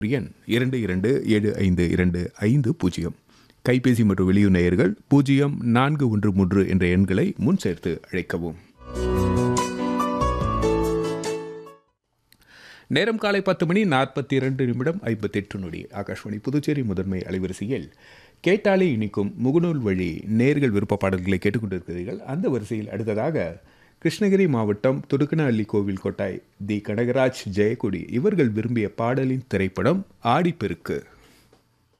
எண் இரண்டு இரண்டு ஏழு ஐந்து இரண்டு ஐந்து பூஜ்ஜியம் கைபேசி மற்றும் வெளியூர் நேயர்கள் பூஜ்ஜியம் நான்கு ஒன்று மூன்று என்ற எண்களை முன் சேர்த்து அழைக்கவும் நேரம் காலை பத்து மணி நாற்பத்தி இரண்டு நிமிடம் ஐம்பத்தெட்டு நொடி ஆகாஷ்வாணி புதுச்சேரி முதன்மை அலைவரிசையில் கேட்டாலே இனிக்கும் முகநூல் வழி நேர்கள் விருப்ப பாடல்களை கேட்டுக்கொண்டிருக்கிறீர்கள் அந்த வரிசையில் அடுத்ததாக கிருஷ்ணகிரி மாவட்டம் துடுக்கனஹள்ளி கோவில் கொட்டாய் தி கனகராஜ் ஜெயக்குடி இவர்கள் விரும்பிய பாடலின் திரைப்படம் ஆடிப்பெருக்கு